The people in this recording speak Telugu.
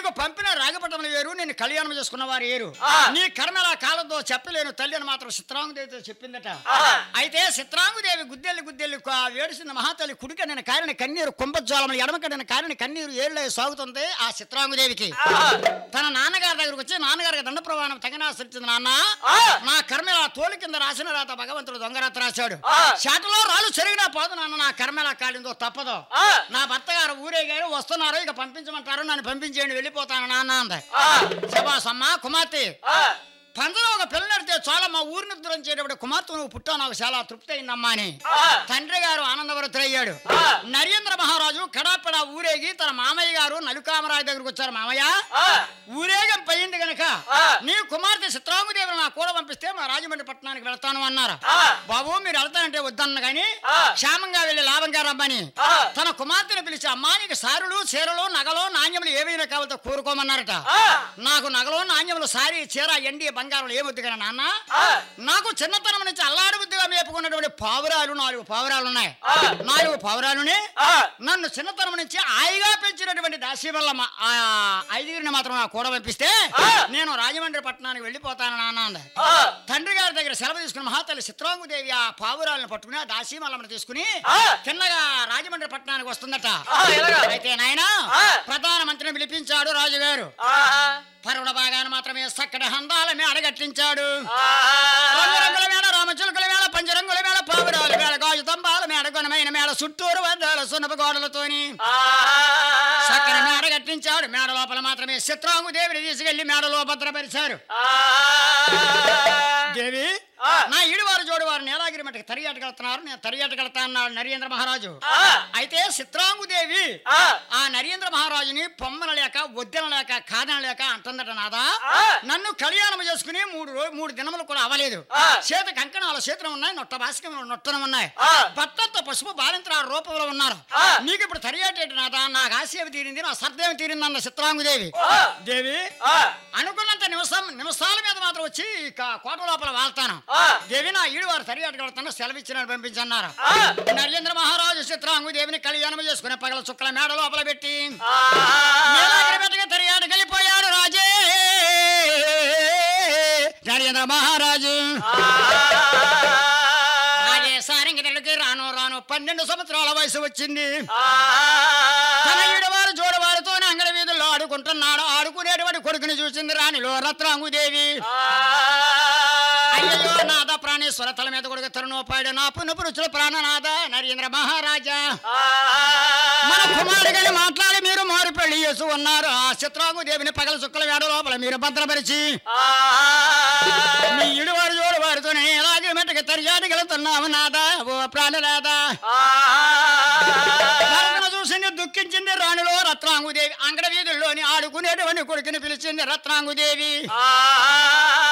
నీకు పంపిన రాగపట్టములు వేరు నేను కళ్యాణం చేసుకున్న వారు ఏరు ఆ. నీ కర్మల కాలంతో చెప్పలేను తల్లి అని మాత్రం చిత్రాంగుదేవితో చెప్పిందట ఆహా. అయితే చిత్రాంగుదేవి గుద్దెల్లి గుద్దెల్లి కా- వేడిసిన మహాతల్లి కుడికడిన కారిన కన్నీరు కుంభజ్వాలములు ఎడమకడిన కారిన కన్నీరు ఏళ్ళ సాగుతుంది ఆ చిత్రాంగుదేవికి ఆహా. తన నాన్నగారి దగ్గరకు వచ్చి నాన్నగారికి దండ ప్రమాణం తగినాసరించింది నాన్న ఆ. నా కర్మ ఇలా తోలు కింద రాసిన రాత భగవంతుడు దొంగరాత రాశాడు ఆ. శాటలో రాళ్ళు చెరిగినా పోదు నాన్న నా కర్మ ఎలా కాలిందో తప్పదు ఆ. నా భర్త గారు ఊరే గారు వస్తున్నారు ఇక పంపించమంటారు నన్ను పంపించేయండి వెళ్ళిపోతాను నాన్న అంది ఆ. శబాసమ్మ కుమార్తె ఆ. పందలో ఒక పిల్ల నడితే చాలా మా ఊరిని దూరం చేయడం కుమార్తె నువ్వు పుట్టావు నాకు చాలా తృప్తి అయిందమ్మా అని ఆ. తండ్రి గారు ఆనందవరతులయ్యాడు ఆ. నరేంద్ర మహారాజు కడాపెడ ఊరేగి తన మామయ్య గారు నలుకామరాజు దగ్గరకు వచ్చారు మామయ్య ఆ. ఊరేగం పోయింది గనక ఆ. నీ కుమార్తె చిత్రాంగుదేవిని నా కూడా పంపిస్తే మా రాజమండ్రి పట్టణానికి వెళ్తాను అన్నారు ఆ. బాబు మీరు వెళ్తానంటే వద్దన్న గాని ఆ. క్షేమంగా వెళ్ళి లాభంగా రమ్మని ఆ. తన కుమార్తెను పిలిచి అమ్మా నీకు సారులు చీరలు నగలు నాణ్యములు ఏవైనా కావాలో కోరుకోమన్నారట ఆ. నాకు నగలు నాణ్యములు సారీ చీర ఎండి బంగారం ఏమొద్దు కదా నాన్న ఆ. నాకు చిన్నతనం నుంచి అల్లాడు బుద్ధిగా మేపుకున్నటువంటి పావురాలు నాలుగు పావురాలు ఉన్నాయి ఆ. నాలుగు పావురాలుని ఆ. నన్ను చిన్నతనం నుంచి హాయిగా పెంచినటువంటి దాసి వల్ల మా- ఆ ఐదుగురిని మాత్రం నా కూడా పంపిస్తే ఆ. నేను రాజమండ్రి పట్టణానికి వెళ్ళిపోతాను నాన్న అంది ఆ. తండ్రి గారి దగ్గర సెలవు తీసుకుని మహాతల్లి చిత్రాంగుదేవి ఆ పావురాలను పట్టుకుని ఆ దాసి మల్లమ్మని తీసుకుని ఆ. తిన్నగా రాజమండ్రి పట్టణానికి వస్తుందట ఆ. ఎలాగా అయితే నాయన ఆ. ప్రధానమంత్రిని పిలిపించాడు రాజుగారు ఆహా. పరువుల భాగాన్ని మాత్రమే చక్కటి హందాల మీద అడగట్టించాడు ఆహా. రంగురంగుల మేడ రామచిలుకల మేడ పంచరంగుల మేడ పావురాల మేడ గాజు తంబాల మేడ గుణమైన మేడ చుట్టూరు వద్దాల సున్నప గోడలతోని చక్కని ఆహా. మేడ కట్టించాడు మేడ లోపల మాత్రమే చిత్రాంగు దేవిని తీసుకెళ్లి మేడలో భద్రపరిచారు ఆహా. దేవి ఆ. నా ఈడువారు జోడువారు నేలాగిరి మటుకు తరియాటకెళ్తున్నారు నేను తరియాటకెళ్తా అన్నాడు నరేంద్ర మహారాజు ఆ. అయితే చిత్రాంగు దేవి ఆ. ఆ నరేంద్ర మహారాజుని పొమ్మన లేక వద్దన లేక కాదన లేక అంటుందట నాదా ఆ. నన్ను కళ్యాణం చేసుకుని మూడు రోజు మూడు దినములు కూడా అవలేదు ఆ. చేత కంకణాల చేతులు ఉన్నాయి నొట్ట బాసికములు నొట్టనం ఉన్నాయి ఆ. భర్తతో పసుపు బాలింతర రూపంలో ఉన్నారు ఆ. నీకు ఇప్పుడు తరియాటేటి నాదా నాకు ఆశయం తీరింది నా సర్దేవి తీరింది అన్న చిత్రాంగుదేవి ఆ. దేవి ఆ. అనుకున్నంత నిమిషం నిమిషాల మీద మాత్రం వచ్చి ఇక కోట లోపల వాళ్తాను ఆ. దేవి నా ఈడు వారు తరియాటకు వెళ్తాను సెలవు ఇచ్చిన పంపించన్నారు ఆ. నరేంద్ర మహారాజు చిత్రాంగు దేవిని కళ్యాణం చేసుకునే పగల చుక్కల మేడ లోపల పెట్టి ఆహా. నీలాగిరి పెట్టగా తరియాటకు వెళ్ళిపోయాడు రాజే నరేంద్ర మహారాజు రాజే సారంగిరికి రాను రాను పన్నెండు సంవత్సరాల వయసు వచ్చింది తన ఈడవారు జోడవారితోనే అంగడి వీధుల్లో ఆడుకుంటున్నాడు ఆడుకునేటువంటి కొడుకుని చూసింది రాణిలో రత్నాంగుదేవి అయ్యో నాద ప్రాణేశ్వర తల మీద కొడుకు తరుణోపాడు నా పునపు రుచుల ప్రాణనాథ నరేంద్ర మహారాజా మన కుమారుడిని మాట్లాడి మీరు మారు పెళ్లి చేసి ఉన్నారు ఆ చిత్రాంగు దేవిని పగల చుక్కల వేడ లోపల మీరు భద్రపరిచి మీ ఇడువారు జోడు వారితో ఎలాగే మెట్టకి తరియాడికి వెళ్తున్నాము నాదా ఓ ప్రాణనాథా భరతను చూసింది దుఃఖించింది రాణిలో రత్నాంగుదేవి అంగడ వీధుల్లోని ఆడుకునేటువంటి కొడుకుని పిలిచింది రత్నాంగుదేవి